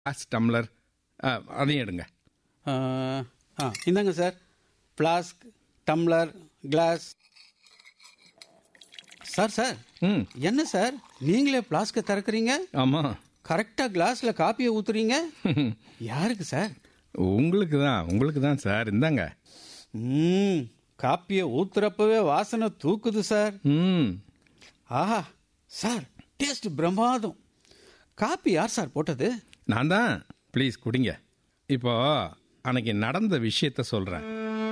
class tumbler ஆ, அதையும் எடுங்க ஆ ஆ, இந்தாங்க sir flask tumbler glass sir sir ம் என்ன சார் நீங்களே ஃப்ளாஸ்க்கை திறக்கிறீங்க ஆமாம் கரெக்டாக கிளாஸில் காப்பியை ஊத்துறீங்க யாருக்கு சார் உங்களுக்கு தான் உங்களுக்கு தான் சார் இந்தாங்க ம் காப்பியை ஊத்துறப்பவே வாசனை தூக்குது சார் ம் ஆஹா சார் டேஸ்ட் பிரமாதம் காப்பி யார் சார் போட்டது நான் தான் ப்ளீஸ் குடிங்க இப்போ அன்னைக்கு நடந்த விஷயத்த சொல்கிறேன்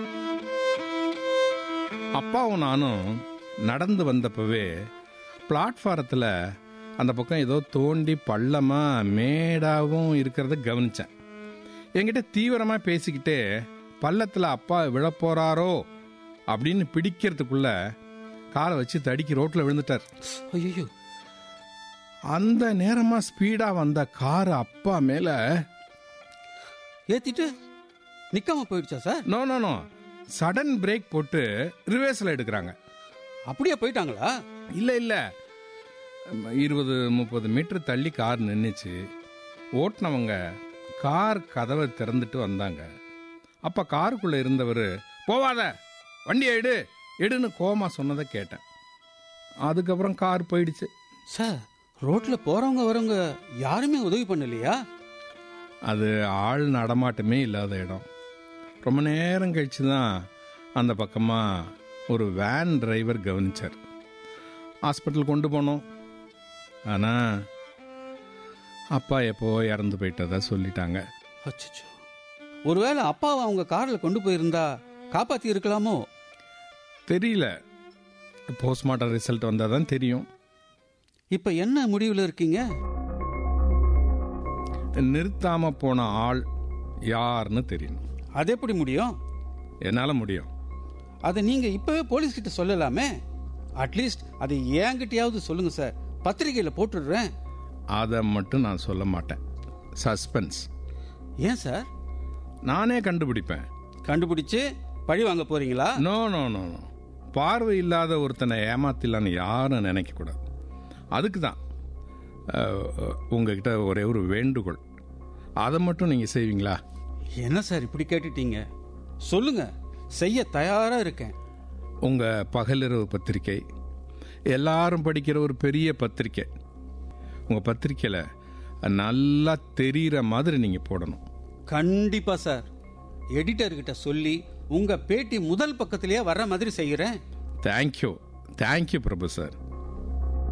அப்பாவும் நானும் நடந்து வந்தப்பவே பிளாட்ஃபாரத்தில் அந்த பக்கம் ஏதோ தோண்டி பள்ளமாக மேடாகவும் இருக்கிறத கவனித்தேன் என்கிட்ட தீவிரமாக பேசிக்கிட்டே பள்ளத்தில் அப்பா விழப்போறாரோ அப்படின்னு பிடிக்கிறதுக்குள்ள காலை வச்சு தடிக்கி ரோட்டில் விழுந்துட்டார் ஐயோ அந்த நேரமாக ஸ்பீடாக வந்த கார் அப்பா மேலே ஏத்திட்டு நிக்காம போயிடுச்சா sir no no no sudden brake போட்டு ரிவர்ஸில் எடுக்கிறாங்க அப்படியே போயிட்டாங்களா இல்லை இல்லை இருபது முப்பது மீட்டர் தள்ளி கார் நின்றுச்சு ஓட்டுனவங்க கார் கதவை திறந்துட்டு வந்தாங்க அப்போ காருக்குள்ளே இருந்தவர் போவாத வண்டியை எடு எடுன்னு கோமா சொன்னதை கேட்டேன் அதுக்கப்புறம் கார் போயிடுச்சு சார் ரோட்ல போறவங்க வரவங்க யாருமே உதவி பண்ணலையா அது ஆள் நடமாட்டமே இல்லாத இடம் ரொம்ப நேரம் கழிச்சு தான் அந்த பக்கமாக ஒரு வேன் டிரைவர் கவனிச்சார் ஹாஸ்பிட்டல் கொண்டு போனோம் ஆனால் அப்பா எப்போ இறந்து போயிட்டதா சொல்லிட்டாங்க அச்சச்சோ ஒருவேளை அப்பாவை அவங்க கார்ல கொண்டு போயிருந்தா காப்பாத்தி இருக்கலாமோ தெரியல போஸ்ட்மார்ட்டம் ரிசல்ட் வந்தால் தான் தெரியும் இப்ப என்ன முடிவுல இருக்கீங்க நிறுத்தாம போன ஆள் யாருன்னு தெரியணும் அது எப்படி முடியும் என்னால் முடியும் அதை நீங்க இப்பவே போலீஸ் கிட்ட சொல்லலாமே அட்லீஸ்ட் அதை என்கிட்டயாவது சொல்லுங்க சார் பத்திரிகையில போட்டுடுறேன் அதை மட்டும் நான் சொல்ல மாட்டேன் சஸ்பென்ஸ் ஏன் சார் நானே கண்டுபிடிப்பேன் கண்டுபிடிச்சு பழி வாங்க போறீங்களா நோ நோ நோ நோ பார்வை இல்லாத ஒருத்தனை ஏமாத்திடலான்னு யாரும் நினைக்கக்கூடாது அதுக்கு தான் அஹ், உங்ககிட்ட ஒரே ஒரு வேண்டுகோள் அதை மட்டும் நீங்கள் செய்வீங்களா என்ன சார் இப்படி கேட்டுட்டீங்க சொல்லுங்க செய்ய தயாரா இருக்கேன் உங்கள் பகலிரவு பத்திரிக்கை எல்லாரும் படிக்கிற ஒரு பெரிய பத்திரிக்கை உங்கள் பத்திரிக்கையில் நல்லா தெரிகிற மாதிரி நீங்கள் போடணும் கண்டிப்பா சார் எடிட்டர் கிட்ட சொல்லி உங்க பேட்டி முதல் பக்கத்திலேயே வர்ற மாதிரி செய்யறேன் தேங்க்யூ தேங்க்யூ பிரபு சார்